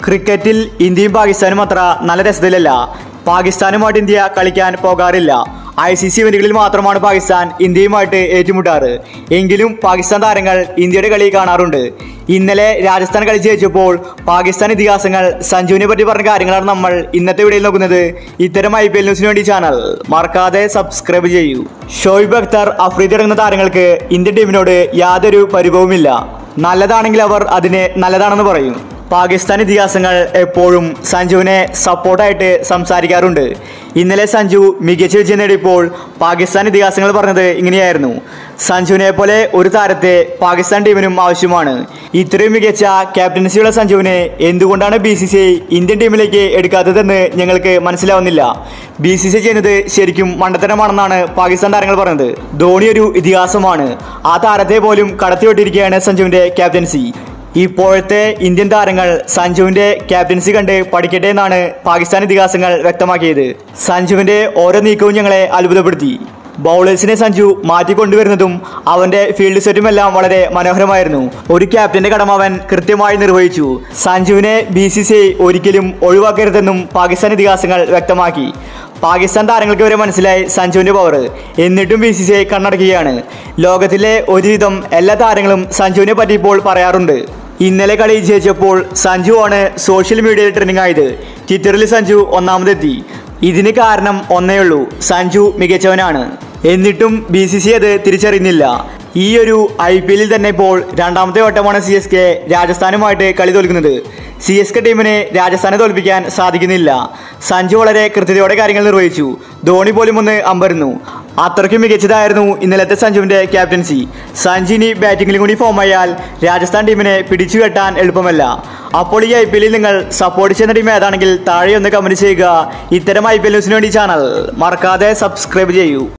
ക്രിക്കറ്റിൽ ഇന്ത്യയും പാകിസ്ഥാനും അത്ര നല്ല രസത്തിലല്ല പാകിസ്ഥാനുമായിട്ട് ഇന്ത്യ കളിക്കാൻ പോകാറില്ല ഐ സി സി ഇവന്റുകളിൽ മാത്രമാണ് പാകിസ്ഥാൻ ഇന്ത്യയുമായിട്ട് ഏറ്റുമുട്ടാറ് എങ്കിലും പാകിസ്ഥാൻ താരങ്ങൾ ഇന്ത്യയുടെ കളി കാണാറുണ്ട് ഇന്നലെ രാജസ്ഥാൻ കളി ജയിച്ചപ്പോൾ പാകിസ്ഥാൻ ഇതിഹാസങ്ങൾ സഞ്ജുവിനെ പറ്റി പറഞ്ഞ കാര്യങ്ങളാണ് നമ്മൾ ഇന്നത്തെ വീഡിയോയിൽ നോക്കുന്നത് ഇത്തരം ഐ പി എൽ ന്യൂസിന് വേണ്ടി ചാനൽ മറക്കാതെ സബ്സ്ക്രൈബ് ചെയ്യൂ ഷോയിബ് അഖ്തർ അഫ്രീദി അടങ്ങുന്ന താരങ്ങൾക്ക് ഇന്ത്യൻ ടീമിനോട് യാതൊരു പരിഭവമില്ല നല്ലതാണെങ്കിൽ അവർ അതിനെ നല്ലതാണെന്ന് പറയും പാകിസ്ഥാൻ ഇതിഹാസങ്ങൾ എപ്പോഴും സഞ്ജുവിനെ സപ്പോർട്ടായിട്ട് സംസാരിക്കാറുണ്ട് ഇന്നലെ സഞ്ജു മികച്ച വിജയം നേടിയപ്പോൾ പാകിസ്ഥാൻ ഇതിഹാസങ്ങൾ പറഞ്ഞത് ഇങ്ങനെയായിരുന്നു സഞ്ജുവിനെ പോലെ ഒരു താരത്തെ പാകിസ്ഥാൻ ടീമിനും ആവശ്യമാണ് ഇത്രയും മികച്ച ക്യാപ്റ്റൻസിയുള്ള സഞ്ജുവിനെ എന്തുകൊണ്ടാണ് B C C I Indian ടീമിലേക്ക് എടുക്കാത്തതെന്ന് ഞങ്ങൾക്ക് മനസ്സിലാവുന്നില്ല ബി സി സി ഐ ചെയ്യുന്നത് ശരിക്കും മണ്ടത്തരമാണെന്നാണ് പാകിസ്ഥാൻ താരങ്ങൾ പറയുന്നത് ധോണി ഒരു ഇതിഹാസമാണ് ആ താരത്തെ പോലും കടത്തിവിട്ടിരിക്കുകയാണ് സഞ്ജുവിന്റെ ക്യാപ്റ്റൻസി ഇപ്പോഴത്തെ ഇന്ത്യൻ താരങ്ങൾ സഞ്ജുവിന്റെ ക്യാപ്റ്റൻസി കണ്ട് പഠിക്കട്ടെ എന്നാണ് പാകിസ്ഥാൻ ഇതിഹാസങ്ങൾ വ്യക്തമാക്കിയത് സഞ്ജുവിന്റെ ഓരോ നീക്കവും ഞങ്ങളെ അത്ഭുതപ്പെടുത്തി ബൗളേഴ്സിനെ സഞ്ജു മാറ്റിക്കൊണ്ടുവരുന്നതും അവന്റെ ഫീൽഡ് സെറ്റും എല്ലാം വളരെ മനോഹരമായിരുന്നു ഒരു ക്യാപ്റ്റന്റെ കടമ അവൻ കൃത്യമായി നിർവഹിച്ചു സഞ്ജുവിനെ ബി സി സി ഐ ഒരിക്കലും ഒഴിവാക്കരുതെന്നും പാകിസ്ഥാൻ ഇതിഹാസങ്ങൾ വ്യക്തമാക്കി പാകിസ്ഥാൻ താരങ്ങൾക്ക് വരെ മനസ്സിലായി സഞ്ജുവിന്റെ പവർ എന്നിട്ടും ബി സി സി ഐ കണ്ണടക്കുകയാണ് ലോകത്തിലെ ഒരുവിധം എല്ലാ താരങ്ങളും സഞ്ജുവിനെ പറ്റി ഇപ്പോൾ പറയാറുണ്ട് ഇന്നലെ കളി ജയിച്ചപ്പോൾ സഞ്ജു ആണ് സോഷ്യൽ മീഡിയയിൽ ട്രെൻഡിംഗ് ആയത് ട്വിറ്ററിൽ സഞ്ജു ഒന്നാമതെത്തി ഇതിന് കാരണം ഒന്നേ ഉള്ളൂ സഞ്ജു മികച്ചവനാണ് എന്നിട്ടും ബി സി സി അത് തിരിച്ചറിയുന്നില്ല ഈ ഒരു ഐ പി എല്ലിൽ തന്നെ ഇപ്പോൾ രണ്ടാമത്തെ വട്ടമാണ് സി എസ് കെ രാജസ്ഥാനുമായിട്ട് കളി തോൽക്കുന്നത് സി എസ് കെ ടീമിന് രാജസ്ഥാനെ തോൽപ്പിക്കാൻ സാധിക്കുന്നില്ല സഞ്ജു വളരെ കൃത്യതയോടെ കാര്യങ്ങൾ നിർവഹിച്ചു ധോണി പോലും ഒന്ന് അമ്പരുന്നു അത്രയ്ക്കും മികച്ചതായിരുന്നു ഇന്നലത്തെ സഞ്ജുവിന്റെ ക്യാപ്റ്റൻസി സഞ്ജു ഇനി ബാറ്റിംഗിലും കൂടി ഫോം ആയാൽ രാജസ്ഥാൻ ടീമിനെ പിടിച്ചു കെട്ടാൻ എളുപ്പമല്ല അപ്പോൾ ഈ ഐ പി എല്ലിൽ നിങ്ങൾ സപ്പോർട്ട് ചെയ്യുന്ന ടീം ഏതാണെങ്കിൽ താഴെ ഒന്ന് കമന്റ് ചെയ്യുക ഇത്തരം ഐ പി എൽ ന്യൂസിന് വേണ്ടി ചാനൽ മറക്കാതെ സബ്സ്ക്രൈബ് ചെയ്യൂ